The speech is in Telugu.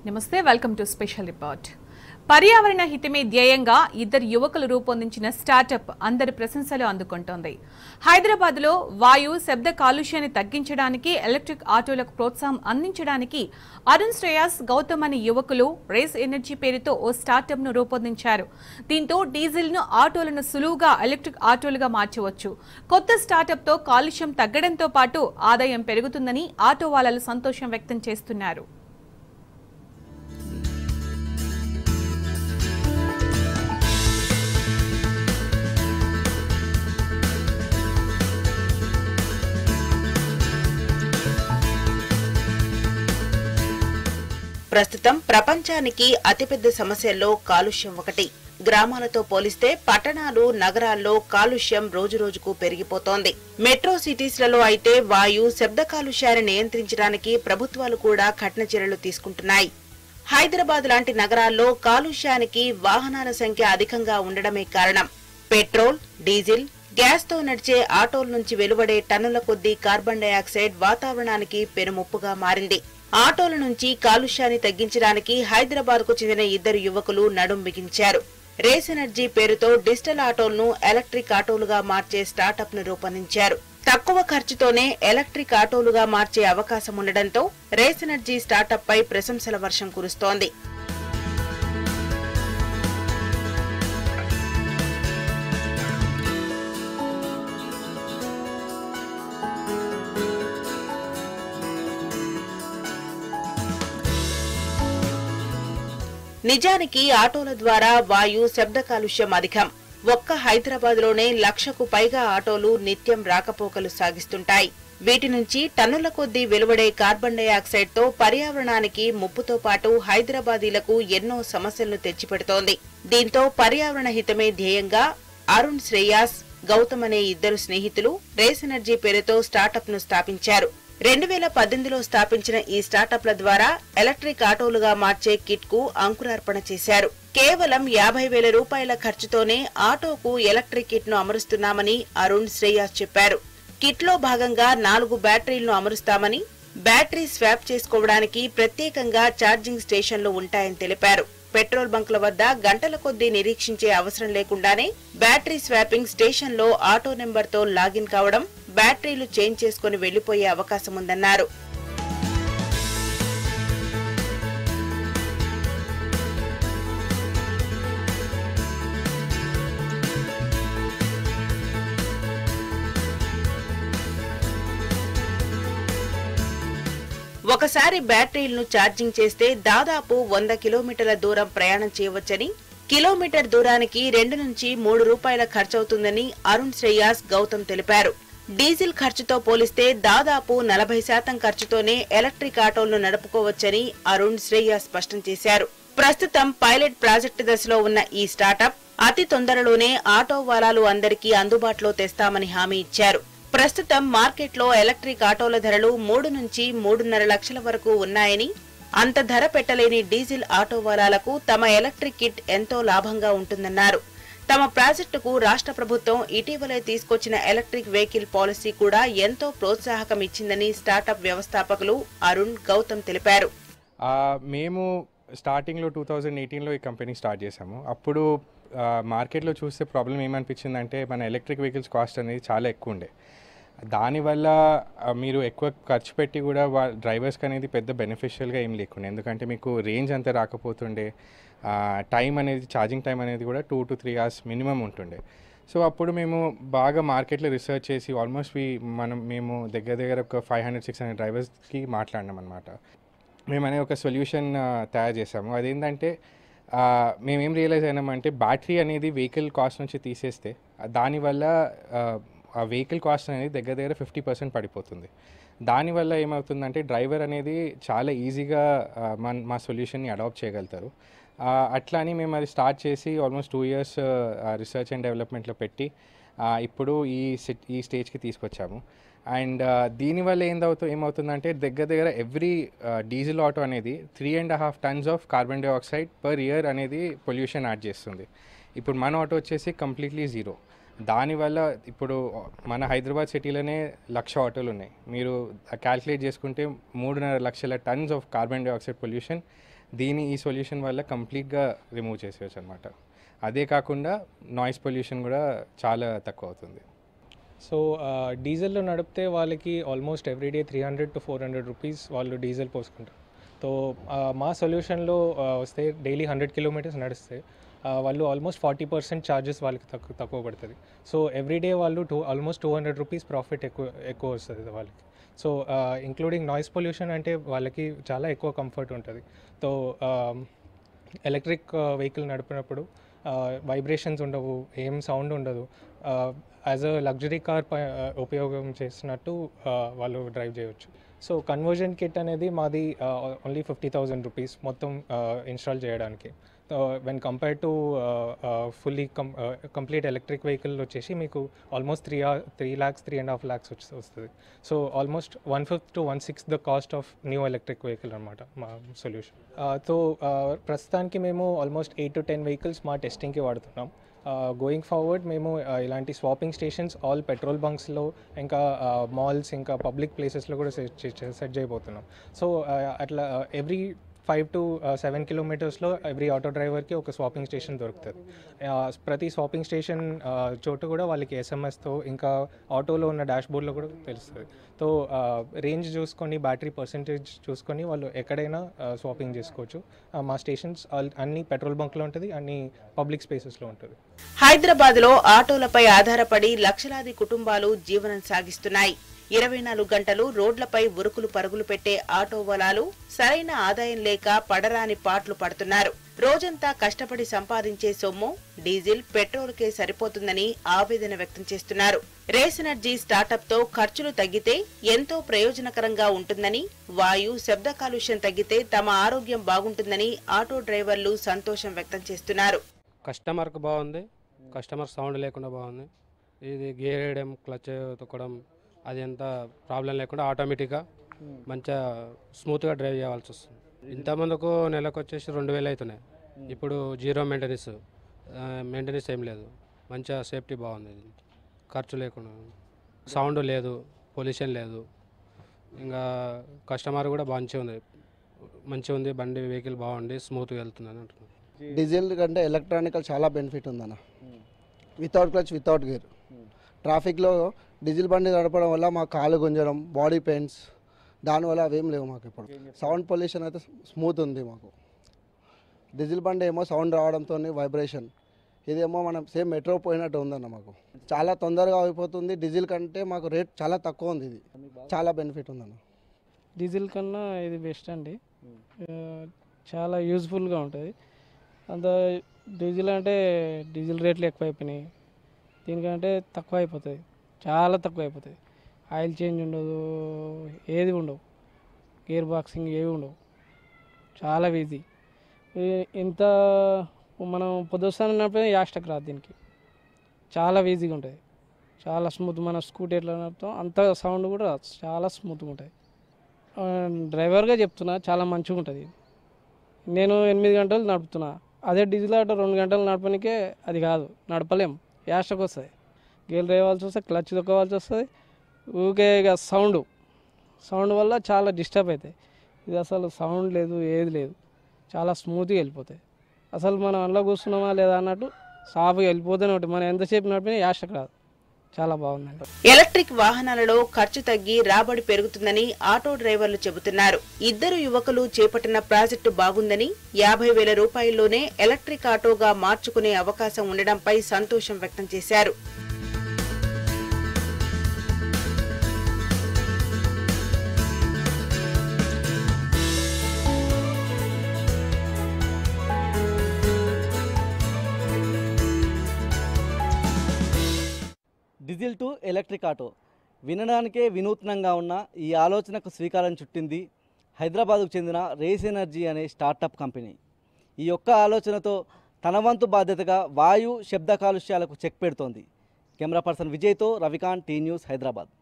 నమస్తే వెల్కమ్ టు స్పెషల్ రిపోర్ట్ పర్యావరణ హితమే ధ్యేయంగా ఇద్దరు యువకులు రూపొందించిన స్టార్టప్ అందరి ప్రశంసలు అందుకుంటోంది హైదరాబాద్ లో వాయు శబ్ద కాలుష్యాన్ని తగ్గించడానికి ఎలక్ట్రిక్ ఆటోలకు ప్రోత్సాహం అందించడానికి అరుణ్ శ్రేయాస్ గౌతమ్ అనే యువకులు రేస్ ఎనర్జీ పేరుతో ఓ స్టార్టప్ ను రూపొందించారు దీంతో డీజిల్ ను ఆటోలను సులువుగా ఎలక్ట్రిక్ ఆటోలుగా మార్చవచ్చు కొత్త స్టార్టప్ తో కాలుష్యం తగ్గడంతో పాటు ఆదాయం పెరుగుతుందని ఆటో వాళ్ళలు సంతోషం వ్యక్తం చేస్తున్నారు ప్రస్తుతం ప్రపంచానికి అతిపెద్ద సమస్యల్లో కాలుష్యం ఒకటి గ్రామాలతో పోలిస్తే పట్టణాలు నగరాల్లో కాలుష్యం రోజురోజుకు పెరిగిపోతోంది మెట్రో సిటీస్లలో అయితే వాయు శబ్ద కాలుష్యాన్ని నియంత్రించడానికి ప్రభుత్వాలు కూడా కఠిన చర్యలు తీసుకుంటున్నాయి హైదరాబాద్ లాంటి నగరాల్లో కాలుష్యానికి వాహనాల సంఖ్య అధికంగా ఉండడమే కారణం పెట్రోల్ డీజిల్ గ్యాస్ తో నడిచే ఆటోల నుంచి వెలువడే టన్నుల కొద్దీ కార్బన్ డయాక్సైడ్ వాతావరణానికి పెనుముప్పుగా మారింది ఆటోల నుంచి కాలుష్యాన్ని తగ్గించడానికి హైదరాబాద్ కు చెందిన ఇద్దరు యువకులు నడుం బిగించారు రేస్ ఎనర్జీ పేరుతో డిజిటల్ ఆటోలను ఎలక్ట్రిక్ ఆటోలుగా మార్చే స్టార్టప్ ను రూపొందించారు తక్కువ ఖర్చుతోనే ఎలక్ట్రిక్ ఆటోలుగా మార్చే అవకాశం ఉండడంతో రేస్ ఎనర్జీ స్టార్టప్ పై ప్రశంసల వర్షం కురుస్తోంది నిజానికి ఆటోల ద్వారా వాయు శబ్ద కాలుష్యం అధికం ఒక్క హైదరాబాద్ లోనే లక్షకు పైగా ఆటోలు నిత్యం రాకపోకలు సాగిస్తుంటాయి వీటి నుంచి టన్నుల కొద్దీ వెలువడే కార్బన్ డయాక్సైడ్ తో పర్యావరణానికి ముప్పుతో పాటు హైదరాబాదీలకు ఎన్నో సమస్యలను తెచ్చిపెడుతోంది దీంతో పర్యావరణ హితమే ధ్యేయంగా అరుణ్ శ్రేయాస్ గౌతమ్ అనే ఇద్దరు స్నేహితులు రేస్ ఎనర్జీ పేరుతో స్టార్టప్ ను స్థాపించారు రెండు వేల పద్దెనిమిదిలో స్థాపించిన ఈ స్టార్టప్ల ద్వారా ఎలక్ట్రిక్ ఆటోలుగా మార్చే కిట్ కు అంకురార్పణ చేశారు కేవలం యాభై వేల రూపాయల ఖర్చుతోనే ఆటోకు ఎలక్ట్రిక్ కిట్ ను అమరుస్తున్నామని అరుణ్ శ్రేయాస్ చెప్పారు కిట్ లో భాగంగా నాలుగు బ్యాటరీలను అమరుస్తామని బ్యాటరీ స్వాప్ చేసుకోవడానికి ప్రత్యేకంగా ఛార్జింగ్ స్టేషన్లు ఉంటాయని తెలిపారు పెట్రోల్ బంకుల వద్ద గంటల కొద్దీ నిరీక్షించే అవసరం లేకుండానే బ్యాటరీ స్వాపింగ్ స్టేషన్ లో ఆటో నెంబర్ తో లాగిన్ కావడం బ్యాటరీలు చేంజ్ చేసుకుని వెళ్లిపోయే అవకాశం ఉందన్నారు ఒకసారి బ్యాటరీలను ఛార్జింగ్ చేస్తే దాదాపు వంద కిలోమీటర్ల దూరం ప్రయాణం చేయవచ్చని కిలోమీటర్ దూరానికి రెండు నుంచి మూడు రూపాయల ఖర్చవుతుందని అరుణ్ శ్రేయాస్ గౌతమ్ తెలిపారు డీజిల్ ఖర్చుతో పోలిస్తే దాదాపు నలభై శాతం ఖర్చుతోనే ఎలక్ట్రిక్ ఆటోలను నడుపుకోవచ్చని అరుణ్ శ్రేయాస్ స్పష్టం చేశారు ప్రస్తుతం పైలట్ ప్రాజెక్టు దశలో ఉన్న ఈ స్టార్టప్ అతి తొందరలోనే ఆటో వాలాలు అందరికీ అందుబాటులో తెస్తామని హామీ ఇచ్చారు ప్రస్తుతం మార్కెట్లో ఎలక్ట్రిక్ ఆటోల ధరలు మూడు నుంచి మూడున్నర లక్షల వరకు ఉన్నాయని అంత ధర పెట్టలేని డీజిల్ ఆటో వాలాలకు తమ ఎలక్ట్రిక్ కిట్ ఎంతో లాభంగా ఉంటుందన్నారు తమ ప్రాజెక్టుకు రాష్ట్ర ప్రభుత్వం ఇటీవలే తీసుకొచ్చిన ఎలక్ట్రిక్ వెహికల్ పాలసీ కూడా ఎంతో ప్రోత్సాహకం ఇచ్చిందని స్టార్టప్ వ్యవస్థాపకులు అరుణ్ గౌతమ్ తెలిపారు ఆ, మేము స్టార్టింగ్లో టూ థౌజండ్ ఎయిటీన్లో ఈ కంపెనీ స్టార్ట్ చేసాము అప్పుడు ఆ, మార్కెట్లో చూస్తే ప్రాబ్లం ఏమనిపించిందంటే మన ఎలక్ట్రిక్ వెహికల్స్ కాస్ట్ అనేది చాలా ఎక్కువ ఉండే దానివల్ల ఆ, మీరు ఎక్కువ ఖర్చు పెట్టి కూడా వా డ్రైవర్స్కి అనేది పెద్ద బెనిఫిషియల్గా ఏం లేకుండే ఎందుకంటే మీకు రేంజ్ అంతా రాకపోతుండే టైం అనేది ఛార్జింగ్ టైం అనేది కూడా two to three hours minimum ఉంటుండే సో అప్పుడు మేము బాగా మార్కెట్లో రీసెర్చ్ చేసి ఆల్మోస్ట్ వి మనం మేము దగ్గర దగ్గర ఒక ఫైవ్ హండ్రెడ్ సిక్స్ హండ్రెడ్ డ్రైవర్స్కి మాట్లాడినాం అనమాట మేమనే ఒక సొల్యూషన్ తయారు చేసాము అదేంటంటే ఆ, మేమేం రియలైజ్ అయినామంటే బ్యాటరీ అనేది వెహికల్ కాస్ట్ నుంచి తీసేస్తే ఆ, దానివల్ల ఆ, ఆ వెహికల్ కాస్ట్ అనేది దగ్గర దగ్గర ఫిఫ్టీ పర్సెంట్ పడిపోతుంది దానివల్ల ఏమవుతుందంటే డ్రైవర్ అనేది చాలా ఈజీగా ఆ, మన మా సొల్యూషన్ని అడాప్ట్ చేయగలుగుతారు ఆ, అట్లా అని మేము అది స్టార్ట్ చేసి almost two years research and డెవలప్మెంట్లో పెట్టి ఆ, ఇప్పుడు ఈ సిట్ ఈ స్టేజ్కి తీసుకొచ్చాము అండ్ దీనివల్ల ఏందవుతూ ఏమవుతుందంటే దగ్గర దగ్గర ఎవ్రీ డీజిల్ ఆటో అనేది three and half tons of carbon dioxide per year అనేది పొల్యూషన్ యాడ్ చేస్తుంది ఇప్పుడు మన ఆటో వచ్చేసి కంప్లీట్లీ జీరో దానివల్ల ఇప్పుడు మన హైదరాబాద్ సిటీలోనే లక్ష ఆటోలు ఉన్నాయి మీరు క్యాల్కులేట్ చేసుకుంటే మూడున్నర లక్షల tons of carbon dioxide pollution దీని ఈ సొల్యూషన్ వల్ల కంప్లీట్గా రిమూవ్ చేసేయచ్చు అనమాట అదే కాకుండా నాయిస్ పొల్యూషన్ కూడా చాలా తక్కువ అవుతుంది సో డీజిల్లో నడిపితే వాళ్ళకి almost every day three hundred to four hundred rupees వాళ్ళు డీజిల్ పోసుకుంటారు సో మా సొల్యూషన్లో వస్తే డైలీ హండ్రెడ్ కిలోమీటర్స్ నడిస్తే ఆ, వాళ్ళు ఆల్మోస్ట్ ఫార్టీ పర్సెంట్ ఛార్జెస్ వాళ్ళకి తక్కువ తక్కువ పడుతుంది సో ఎవ్రీడే వాళ్ళు two almost two hundred rupees profit ఎక్కువ ఎక్కువ వస్తుంది వాళ్ళకి సో ఇంక్లూడింగ్ నాయిస్ పొల్యూషన్ అంటే వాళ్ళకి చాలా ఎక్కువ కంఫర్ట్ ఉంటుంది సో ఎలక్ట్రిక్ వెహికల్ నడిపినప్పుడు వైబ్రేషన్స్ ఉండవు ఏం సౌండ్ ఉండదు యాజ్ అ లగ్జరీ కార్ ఉపయోగం చేసినట్టు ఆ, వాళ్ళు డ్రైవ్ చేయవచ్చు సో కన్వర్జన్ కిట్ అనేది మాది ఓన్లీ ఫిఫ్టీ థౌజండ్ రూపీస్ మొత్తం ఇన్స్టాల్ చేయడానికి when compare to fully come complete electric vehicle వచ్చేసి మీకు almost three three lakhs three and half lakhs వస్తుంది so almost one fifth to one six the cost of new electric vehicle అనమాట మా సొల్యూషన్ సో ప్రస్తుతానికి మేము almost eight to ten vehicles మా టెస్టింగ్కి వాడుతున్నాం గోయింగ్ ఫార్వర్డ్ మేము uh, ఇలాంటి స్వాపింగ్ స్టేషన్స్ ఆల్ పెట్రోల్ బంక్స్లో ఇంకా మాల్స్ ఇంకా పబ్లిక్ ప్లేసెస్లో కూడా సెట్ సెట్ చేయబోతున్నాం సో అట్లా ఎవ్రీ ఫైవ్ టు సెవెన్ కిలోమీటర్స్లో ఎవ్రీ ఆటో డ్రైవర్కి ఒక స్వాపింగ్ స్టేషన్ దొరుకుతుంది ఆ, ప్రతి స్వాపింగ్ స్టేషన్ చోటు కూడా వాళ్ళకి ఎస్ఎంఎస్తో ఇంకా ఆటోలో ఉన్న డాష్ బోర్డ్లో కూడా తెలుస్తుంది సో రేంజ్ చూసుకొని బ్యాటరీ పర్సంటేజ్ చూసుకొని వాళ్ళు ఎక్కడైనా స్వాపింగ్ చేసుకోవచ్చు ఆ, మా స్టేషన్స్ అన్ని పెట్రోల్ బంక్లో ఉంటుంది అన్ని పబ్లిక్ స్పేసెస్లో ఉంటుంది హైదరాబాద్ లో ఆటోలపై ఆధారపడి లక్షలాది కుటుంబాలు జీవనం సాగిస్తున్నాయి ఇరవై నాలుగు గంటలు రోడ్లపై ఉరుకులు పరుగులు పెట్టే ఆటో వలాలు సరైన ఆదాయం లేక పడరాని పాట్లు పడుతున్నారు రోజంతా కష్టపడి సంపాదించే సొమ్ము డీజిల్ పెట్రోల్కే సరిపోతుందని ఆవేదన వ్యక్తం చేస్తున్నారు రేస్ ఎనర్జీ స్టార్టప్ తో ఖర్చులు తగ్గితే ఎంతో ప్రయోజనకరంగా ఉంటుందని వాయు శబ్ద కాలుష్యం తగ్గితే తమ ఆరోగ్యం బాగుంటుందని ఆటో డ్రైవర్లు సంతోషం వ్యక్తం చేస్తున్నారు కస్టమర్కి బాగుంది కస్టమర్ సౌండ్ లేకుండా బాగుంది ఇది గేర్ వేయడం క్లచ్ తొక్కడం అది ఎంత ప్రాబ్లం లేకుండా ఆటోమేటిక్గా మంచిగా స్మూత్గా డ్రైవ్ చేయాల్సి వస్తుంది ఇంతమందుకు నెలకు వచ్చేసి రెండు వేలు అవుతున్నాయి ఇప్పుడు జీరో మెయింటెనెన్స్ మెయింటెనెన్స్ ఏం లేదు మంచిగా సేఫ్టీ బాగుంది ఇది. ఖర్చు లేకుండా సౌండ్ లేదు పొల్యూషన్ లేదు ఇంకా కస్టమర్ కూడా మంచిగా ఉంది మంచిగా ఉంది బండి వెహికల్ బాగుంది స్మూత్గా వెళ్తుంది అని అంటున్నాను డీజిల్ కంటే ఎలక్ట్రానికల్ చాలా బెనిఫిట్ ఉందన్న వితౌట్ క్లచ్ వితౌట్ గేర్ ట్రాఫిక్లో డీజిల్ బండి నడపడం వల్ల మా కాలు గుంజడం బాడీ పెయిన్స్ దానివల్ల అవేం లేవు మాకు ఇప్పుడు సౌండ్ పొల్యూషన్ అయితే స్మూత్ ఉంది మాకు డీజిల్ బండి ఏమో సౌండ్ రావడంతో వైబ్రేషన్ ఇదేమో మనం సేమ్ మెట్రో పోయినట్టు ఉందన్న మాకు చాలా తొందరగా అయిపోతుంది డీజిల్ కంటే మాకు రేట్ చాలా తక్కువ ఉంది ఇది చాలా బెనిఫిట్ ఉందన్న డీజిల్ కన్నా ఇది బెస్ట్ అండి ఆ, చాలా యూజ్ఫుల్గా ఉంటుంది అంత డీజిల్ అంటే డీజిల్ రేట్లు ఎక్కువ అయిపోయినాయి దీనికంటే తక్కువ అయిపోతుంది చాలా తక్కువ అయిపోతుంది ఆయిల్ చేంజ్ ఉండదు ఏది ఉండవు గేర్ బాక్సింగ్ ఏవి ఉండవు చాలా ఈజీ ఇంత మనం పొద్దుస్తాను నడిపిన యాస్టక్ రాదు దీనికి చాలా ఈజీగా ఉంటుంది చాలా స్మూత్ మన స్కూటీ ఎట్లా నడుపుతాం అంత సౌండ్ కూడా రాదు చాలా స్మూత్గా ఉంటుంది ఆ, డ్రైవర్గా చెప్తున్నా చాలా మంచిగా ఉంటుంది ఇది నేను ఎనిమిది గంటలు నడుపుతున్నా అదే డీజిల్ ఆటో రెండు గంటలు నడపనికే అది కాదు నడపలేం యాస్టకు వస్తుంది గేర్ రేవాల్సి వస్తుంది క్లచ్ దొక్కవాల్సి వస్తుంది ఊకే ఇక సౌండ్ సౌండ్ వల్ల చాలా డిస్టర్బ్ అవుతాయి ఇది అసలు సౌండ్ లేదు ఏది లేదు చాలా స్మూత్గా వెళ్ళిపోతాయి అసలు మనం అందులో కూర్చున్నామా లేదా అన్నట్టు సాఫ్గా వెళ్ళిపోతూనే ఉంటుంది మనం ఎంతసేపు నడిపినా యాస్టకు రాదు చాలా బాగుందండి ఎలక్ట్రిక్ వాహనాలలో ఖర్చు తగ్గి రాబడి పెరుగుతుందని ఆటో డ్రైవర్లు చెబుతున్నారు ఇద్దరు యువకులు చేపట్టిన ప్రాజెక్టు బాగుందని యాభై వేల రూపాయల్లోనే ఎలక్ట్రిక్ ఆటోగా మార్చుకునే అవకాశం ఉండడంపై సంతోషం వ్యక్తం చేశారు డీజిల్ టు ఎలక్ట్రిక్ ఆటో వినడానికే వినూత్నంగా ఉన్న ఈ ఆలోచనకు శ్రీకారం చుట్టింది హైదరాబాద్కు చెందిన రేస్ ఎనర్జీ అనే స్టార్టప్ కంపెనీ ఈ యొక్క ఆలోచనతో తన వంతు బాధ్యతగా వాయు శబ్ద కాలుష్యాలకు చెక్ పెడుతోంది కెమెరా పర్సన్ విజయ్తో రవికాంత్ టీ న్యూస్ హైదరాబాద్